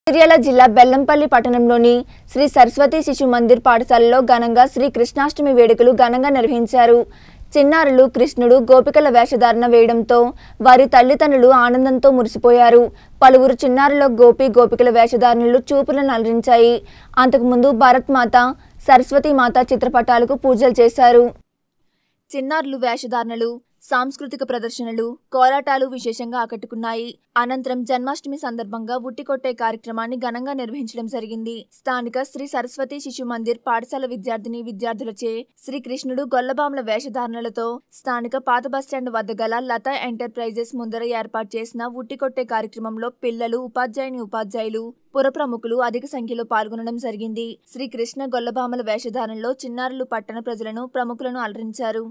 సిరియాల జిల్లా బెల్లంపల్లి పట్టణంలోని శ్రీ సరస్వతి శిశు మందిర్ పాఠశాలలో ఘనంగా శ్రీ కృష్ణాష్టమి వేడుకలు ఘనంగా నిర్వహించారు చిన్నారులు కృష్ణుడు గోపికల వేషధారణ వేయడంతో వారి తల్లిదండ్రులు ఆనందంతో మురిసిపోయారు పలువురు చిన్నారుల గోపి గోపికల వేషధారణలు చూపులను అలరించాయి అంతకుముందు భరత్ మాత సరస్వతి మాత చిత్రపటాలకు పూజలు చేశారు చిన్నారులు వేషధారణలు సాంస్కృతిక ప్రదర్శనలు కోలాటాలు విశేషంగా ఆకట్టుకున్నాయి అనంతరం జన్మాష్టమి సందర్భంగా ఉట్టికొట్టే కార్యక్రమాన్ని ఘనంగా నిర్వహించడం జరిగింది స్థానిక శ్రీ సరస్వతి శిశు మందిర్ పాఠశాల విద్యార్థిని విద్యార్థులచే శ్రీకృష్ణుడు గొల్లబాముల వేషధారణలతో స్థానిక పాత బస్టాండ్ వద్ద గల లతా ఎంటర్ప్రైజెస్ ముందర ఏర్పాటు చేసిన ఉట్టికొట్టే కార్యక్రమంలో పిల్లలు ఉపాధ్యాయుని ఉపాధ్యాయులు పుర ప్రముఖులు అధిక సంఖ్యలో పాల్గొనడం జరిగింది శ్రీకృష్ణ గొల్లబామల వేషధారణలో చిన్నారులు పట్టణ ప్రజలను ప్రముఖులను అలరించారు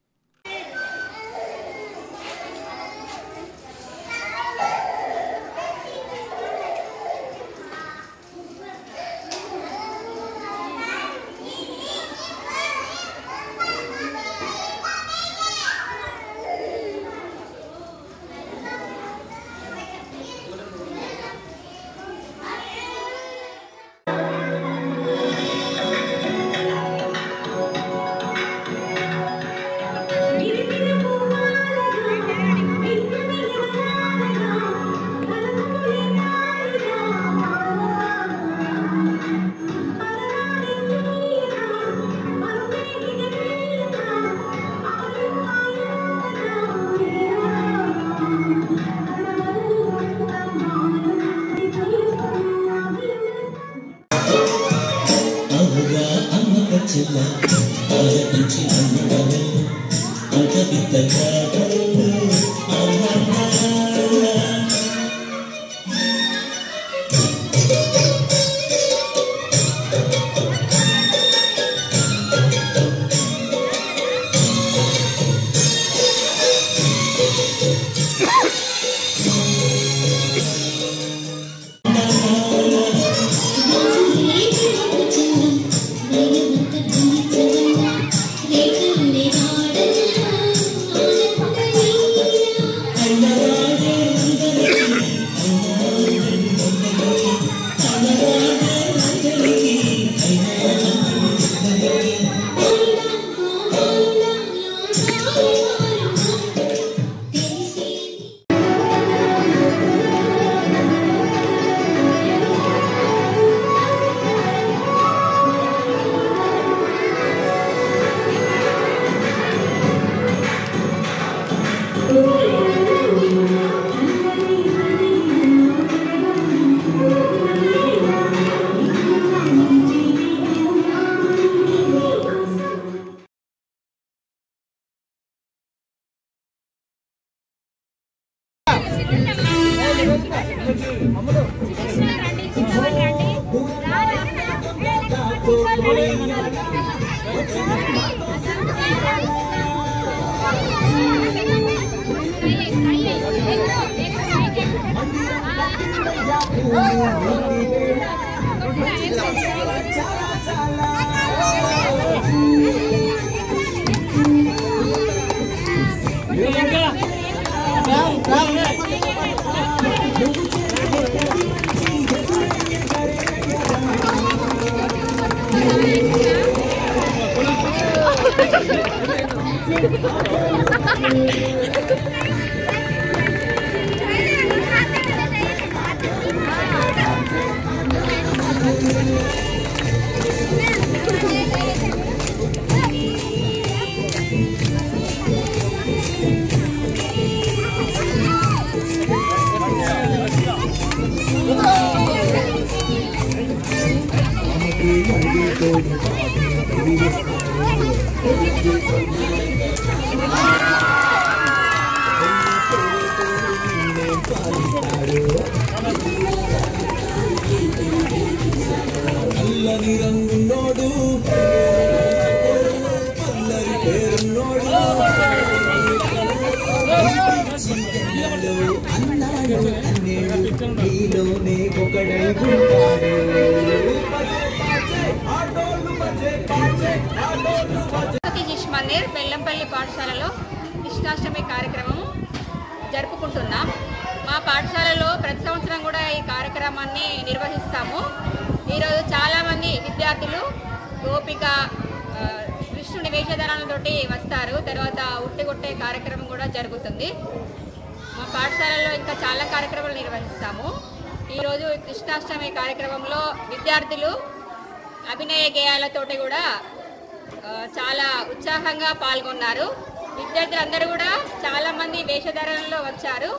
అవుగా అమ్మక చెల్ల ఆలకించి అమ్మడము అంత బిడ్డ కాగలవు అమ్మమ్మ అల్లని రంగున్నోడు అల్లరి పేరున్నోడు అన్నాడు అన్నేడు నీలోనే ఒకడై ఉంటాడు సరస్వతి శిశు మందిర్ బెల్లంపల్లి పాఠశాలలో కృష్ణాష్టమి కార్యక్రమం జరుపుకుంటున్నాం మా పాఠశాలలో ప్రతి సంవత్సరం కూడా ఈ కార్యక్రమం కార్యక్రమాన్ని నిర్వహిస్తాము ఈరోజు చాలామంది విద్యార్థులు గోపిక ఆ, కృష్ణుని వేషధారణలతోటి వస్తారు తర్వాత ఉట్టి కొట్టే కార్యక్రమం కూడా జరుగుతుంది మా పాఠశాలలో ఇంకా చాలా కార్యక్రమాలు నిర్వహిస్తాము ఈరోజు కృష్ణాష్టమి కార్యక్రమంలో విద్యార్థులు అభినయ గేయాలతోటి కూడా ఆ, చాలా ఉత్సాహంగా పాల్గొన్నారు విద్యార్థులందరూ కూడా చాలా మంది వేషధారణలో వచ్చారు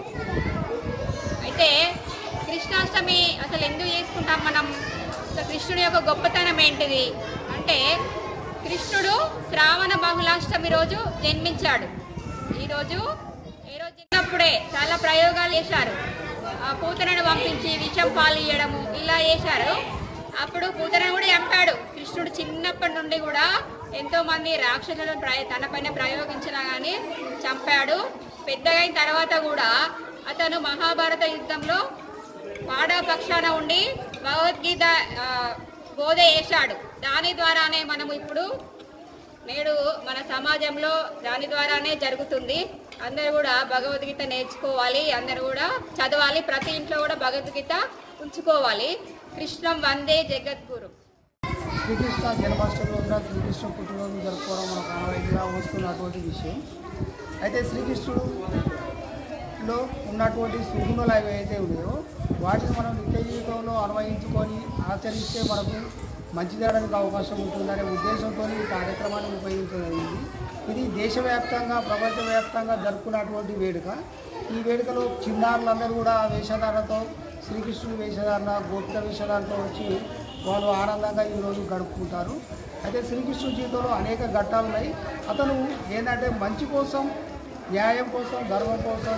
అయితే కృష్ణాష్టమి అసలు ఎందుకు చేసుకుంటాం మనం అసలు కృష్ణుడి యొక్క గొప్పతనం ఏంటిది అంటే కృష్ణుడు శ్రావణ బహుళాష్టమి రోజు జన్మించాడు ఈరోజు ఏ రోజు చిన్నప్పుడే చాలా ప్రయోగాలు చేశారు ఆ పూతనను పంపించి విషం పాలు ఇయ్యడము ఇలా చేశారు అప్పుడు పూతనను కూడా చంపాడు కృష్ణుడు చిన్నప్పటి నుండి కూడా ఎంతో మంది రాక్షసులను ప్రయ తన పైన ప్రయోగించినా కానీ చంపాడు పెద్దగైన తర్వాత కూడా అతను మహాభారత యుద్ధంలో పాడా పక్షాన ఉండి భగవద్గీత ఆ, బోధ చేశాడు దాని ద్వారానే మనము ఇప్పుడు నేడు మన సమాజంలో దాని ద్వారానే జరుగుతుంది అందరూ కూడా భగవద్గీత నేర్చుకోవాలి అందరూ కూడా చదవాలి ప్రతి ఇంట్లో కూడా భగవద్గీత ఉంచుకోవాలి కృష్ణం వందే జగద్గురు శ్రీకృష్ణ జన్మాష్టమి రోజున శ్రీకృష్ణ పుట్టినరోజు జరుపుకోవడం మనకు ఆనవాయితీగా వస్తున్నటువంటి విషయం అయితే శ్రీకృష్ణుడులో ఉన్నటువంటి సుగుణాలు అవి అయితే ఉన్నాయో వాటిని మనం నిత్య జీవితంలో అన్వయించుకొని ఆచరిస్తే మనకు మంచి జరగడానికి అవకాశం ఉంటుందనే ఉద్దేశంతో ఈ కార్యక్రమాన్ని ఉపయోగించగలిగింది ఇది దేశవ్యాప్తంగా ప్రపంచవ్యాప్తంగా జరుపుకున్నటువంటి వేడుక ఈ వేడుకలో చిన్నారులందరూ కూడా వేషధారణతో శ్రీకృష్ణుడి వేషధారణ గోపిక వేషధారణతో వచ్చి వాళ్ళు ఆనందంగా ఈరోజు గడుపుకుంటారు అయితే శ్రీకృష్ణుడి జీవితంలో అనేక ఘట్టాలు ఉన్నాయి అతను ఏంటంటే మంచి కోసం న్యాయం కోసం ధర్మం కోసం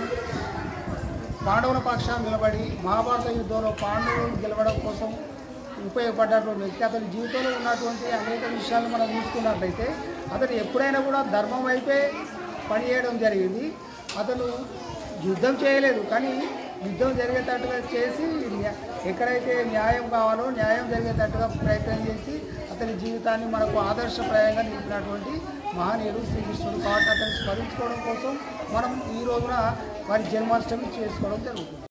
పాండవుల పక్షాన్ని నిలబడి మహాభారత యుద్ధంలో పాండవులను గెలవడం కోసం ఉపయోగపడ్డటువంటి వ్యక్తి అతని జీవితంలో ఉన్నటువంటి అనేక విషయాలు మనం చూసుకున్నట్లయితే అతను ఎప్పుడైనా కూడా ధర్మం వైపే పనిచేయడం జరిగింది అతను యుద్ధం చేయలేదు కానీ యుద్ధం జరిగేటట్టుగా చేసి న్యా- ఎక్కడైతే న్యాయం కావాలో న్యాయం జరిగేటట్టుగా ప్రయత్నం చేసి అతని జీవితాన్ని మనకు ఆదర్శప్రాయంగా నిలిపినటువంటి మహనీయుడు శ్రీకృష్ణుడు కాబట్టి అతన్ని స్మరించుకోవడం కోసం మనం ఈ రోజున వారి జన్మాష్టమి చేసుకోవడం జరుగుతుంది